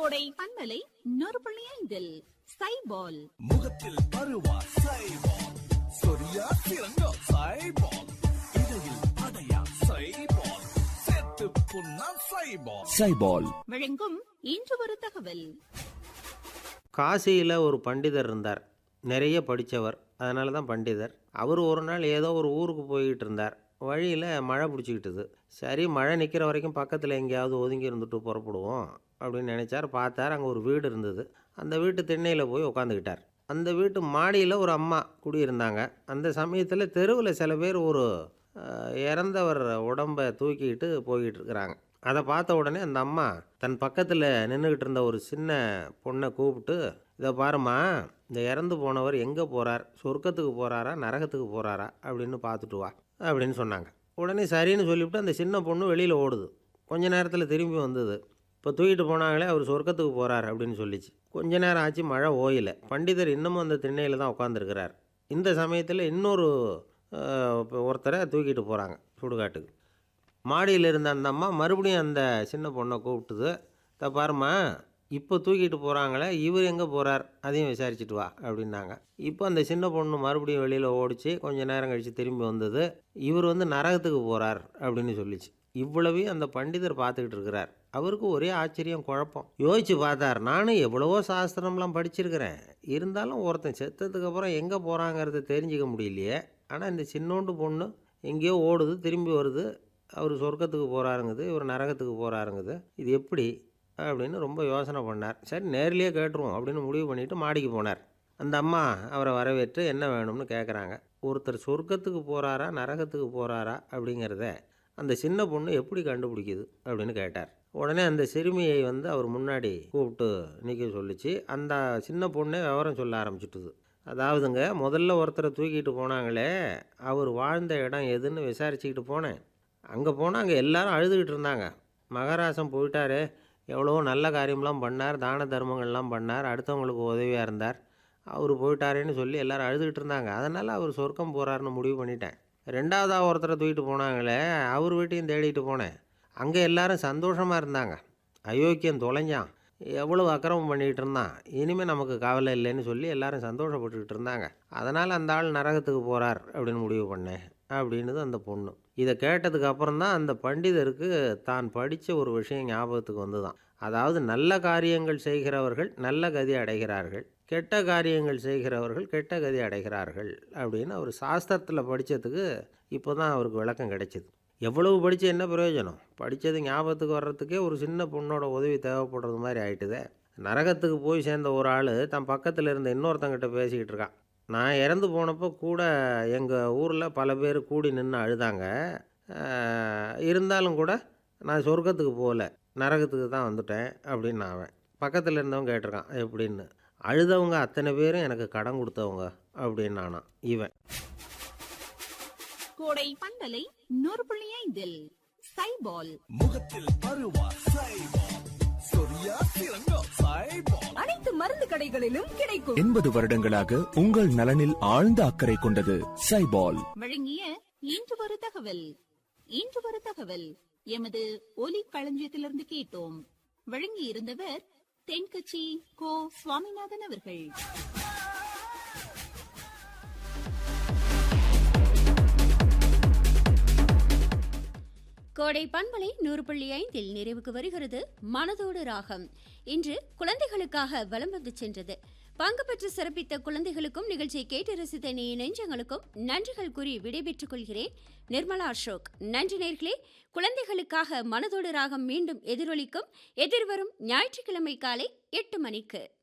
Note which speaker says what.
Speaker 1: கோடை பண்பலை நூறு புள்ளி ஐந்தில் சைபால்
Speaker 2: முகத்தில் பருவா சைபால் சொரியா சிறங்கா சைபால் இடையில் அடையா சைபால் சேர்த்து புண்ணா சைபால்
Speaker 3: சைபால்
Speaker 1: வழங்கும் இன்று ஒரு தகவல்
Speaker 4: காசியில் ஒரு பண்டிதர் இருந்தார் நிறைய படித்தவர் அதனால தான் பண்டிதர் அவர் ஒரு நாள் ஏதோ ஒரு ஊருக்கு போய்கிட்டு இருந்தார் வழியில் மழை பிடிச்சிக்கிட்டுது சரி மழை நிற்கிற வரைக்கும் பக்கத்தில் எங்கேயாவது ஒதுங்கி இருந்துட்டு புறப்படுவோம் அப்படின்னு நினச்சார் பார்த்தார் அங்கே ஒரு வீடு இருந்தது அந்த வீட்டு திண்ணையில் போய் உட்காந்துக்கிட்டார் அந்த வீட்டு மாடியில் ஒரு அம்மா குடியிருந்தாங்க அந்த சமயத்தில் தெருவில் சில பேர் ஒரு அஹ், இறந்தவர் உடம்பை தூக்கிக்கிட்டு போய்கிட்டு இருக்கிறாங்க அதை பார்த்த உடனே அந்த அம்மா தன் பக்கத்தில் நின்றுக்கிட்டு இருந்த ஒரு சின்ன பொண்ணை கூப்பிட்டு இதை பாரும்மா இந்த இறந்து போனவர் எங்கே போகிறார் சொர்க்கத்துக்கு போகிறாரா நரகத்துக்கு போகிறாரா அப்படின்னு பார்த்துட்டு வா அப்படின்னு சொன்னாங்க உடனே சரின்னு சொல்லிவிட்டு அந்த சின்ன பொண்ணு வெளியில் ஓடுது கொஞ்ச நேரத்தில் திரும்பி வந்தது இப்போ தூக்கிட்டு போனாங்களே அவர் சொர்க்கத்துக்கு போகிறார் அப்படின்னு சொல்லிச்சு கொஞ்ச நேரம் ஆச்சு மழை ஓயலை பண்டிதர் இன்னமும் அந்த திண்ணையில் தான் உட்காந்துருக்கிறார் இந்த சமயத்தில் இன்னொரு அஹ், ஒருத்தரை தூக்கிட்டு போகிறாங்க சுடுகாட்டுக்கு மாடியில் இருந்த அந்த அம்மா மறுபடியும் அந்த சின்ன பொண்ணை கூப்பிட்டுது "இத பாரும்மா இப்போ தூக்கிட்டு போகிறாங்களே இவர் எங்கே போகிறார் அதையும் விசாரிச்சுட்டு வா அப்படின்னாங்க இப்போ அந்த சின்ன பொண்ணு மறுபடியும் வெளியில் ஓடிச்சு கொஞ்ச நேரம் கழித்து திரும்பி வந்தது இவர் வந்து நரகத்துக்கு போகிறார் அப்படின்னு சொல்லிச்சு இவ்வளவையும் அந்த பண்டிதர் பார்த்துக்கிட்டு இருக்கிறார் அவருக்கு ஒரே ஆச்சரியம் குழப்பம் யோசிச்சு பார்த்தார் நானும் எவ்வளவோ சாஸ்திரம்லாம் படிச்சிருக்கிறேன் இருந்தாலும் ஒருத்தன் செத்ததுக்கு அப்புறம் எங்கே போகிறாங்கிறத தெரிஞ்சுக்க முடியலையே ஆனால் இந்த சின்னோண்டு பொண்ணு எங்கேயோ ஓடுது திரும்பி வருது அவர் சொர்க்கத்துக்கு போகிறாருங்குது இவர் நரகத்துக்கு போகிறாருங்குது இது எப்படி அப்படின்னு ரொம்ப யோசனை பண்ணார் சரி நேர்லேயே கேட்டுருவோம் அப்படின்னு முடிவு பண்ணிவிட்டு மாடிக்கு போனார் அந்த அம்மா அவரை வரவேற்று என்ன வேணும்னு கேட்குறாங்க ஒருத்தர் சொர்க்கத்துக்கு போகிறாரா நரகத்துக்கு போகிறாரா அப்படிங்கிறத அந்த சின்ன பொண்ணு எப்படி கண்டுபிடிக்குது அப்படின்னு கேட்டார் உடனே அந்த சிறுமியை வந்து அவர் முன்னாடி கூப்பிட்டு நிற்க சொல்லிச்சு அந்த சின்ன பொண்ணே விவரம் சொல்ல ஆரம்பிச்சுட்டுது அதாவதுங்க முதல்ல ஒருத்தரை தூக்கிட்டு போனாங்களே அவர் வாழ்ந்த இடம் எதுன்னு விசாரிச்சுக்கிட்டு போனேன் அங்கே போனால் அங்கே எல்லாரும் அழுதுகிட்டு இருந்தாங்க மகாராசம் போயிட்டாரே எவ்வளவோ நல்ல காரியம்லாம் பண்ணார் தான தர்மங்கள்லாம் பண்ணார் அடுத்தவங்களுக்கு உதவியாக இருந்தார் அவர் போயிட்டாரேன்னு சொல்லி எல்லாரும் அழுதுகிட்டு இருந்தாங்க அதனால் அவர் சொர்க்கம் போகிறாருன்னு முடிவு பண்ணிட்டேன் ரெண்டாவதாக ஒருத்தரை தூக்கிட்டு போனாங்களே அவர் வீட்டையும் தேடிட்டு போனேன் அங்கே எல்லாரும் சந்தோஷமாக இருந்தாங்க அயோக்கியம் தொலைஞ்சான் எவ்வளவு அக்கிரமம் பண்ணிக்கிட்டு இருந்தான் இனிமேல் நமக்கு கவலை இல்லைன்னு சொல்லி எல்லாரும் சந்தோஷப்பட்டுக்கிட்டு இருந்தாங்க அதனால் அந்த ஆள் நரகத்துக்கு போகிறார் அப்படின்னு முடிவு பண்ணேன் அப்படின்னுது அந்த பொண்ணு இதை கேட்டதுக்கு அப்புறம் தான் அந்த பண்டிதருக்கு தான் படித்த ஒரு விஷயம் ஞாபகத்துக்கு வந்துதான் அதாவது நல்ல காரியங்கள் செய்கிறவர்கள் நல்ல கதி அடைகிறார்கள் கெட்ட காரியங்கள் செய்கிறவர்கள் கெட்ட கதி அடைகிறார்கள் அப்படின்னு அவர் சாஸ்திரத்தில் படித்ததுக்கு இப்போ தான் அவருக்கு விளக்கம் கிடைச்சிது எவ்வளவு படித்து என்ன பிரயோஜனம் படித்தது ஞாபகத்துக்கு வர்றதுக்கே ஒரு சின்ன பொண்ணோட உதவி தேவைப்படுறது மாதிரி ஆயிட்டுதே நரகத்துக்கு போய் சேர்ந்த ஒரு ஆள் தன் பக்கத்தில் இருந்த இன்னொருத்தங்கிட்ட பேசிக்கிட்டு இருக்கான் நான் இறந்து போனப்போ கூட எங்கள் ஊரில் பல பேர் கூடி நின்று அழுதாங்க ஆஹ், இருந்தாலும் கூட நான் சொர்க்கத்துக்கு போகல நரகத்துக்கு தான் வந்துட்டேன் அப்படின்னு அவன் பக்கத்தில் இருந்தவன் கேட்டிருக்கான் எப்படின்னு அழுதவங்க அத்தனை பேரும் எனக்கு கடன் கொடுத்தவங்க அப்படின்னு நானான் இவன்
Speaker 1: கோடை பண்பலை நூறு புள்ளி ஐந்தில் சைபால்
Speaker 2: முகத்தில் பருவா சைபால் சொரியா சிறங்கா சைபால்
Speaker 1: அனைத்து மருந்து கடைகளிலும் கிடைக்கும்
Speaker 3: எண்பது வருடங்களாக உங்கள் நலனில் ஆழ்ந்த அக்கறை கொண்டது சைபால்
Speaker 1: வழங்கிய இன்று ஒரு தகவல் இன்று ஒரு தகவல் எமது ஒலி களஞ்சியத்திலிருந்து கேட்டோம் வழங்கி இருந்தவர் தென்கட்சி கோ சுவாமிநாதன் அவர்கள்
Speaker 5: கோடை பண்பலை நூறு புள்ளி ஐந்தில் நிறைவுக்கு வருகிறது மனதோடு ராகம் இன்று குழந்தைகளுக்காக வலம் வந்து சென்றது பங்கு பெற்று சிறப்பித்த குழந்தைகளுக்கும் நிகழ்ச்சியை கேட்டு ரசித்த நீ நெஞ்சங்களுக்கும் நன்றிகள் கூறி விடைபெற்றுக் கொள்கிறேன் நிர்மலா அசோக் நன்றி நேர்களே குழந்தைகளுக்காக மனதோடு ராகம் மீண்டும் எதிரொலிக்கும் எதிர்வரும் ஞாயிற்றுக்கிழமை காலை எட்டு மணிக்கு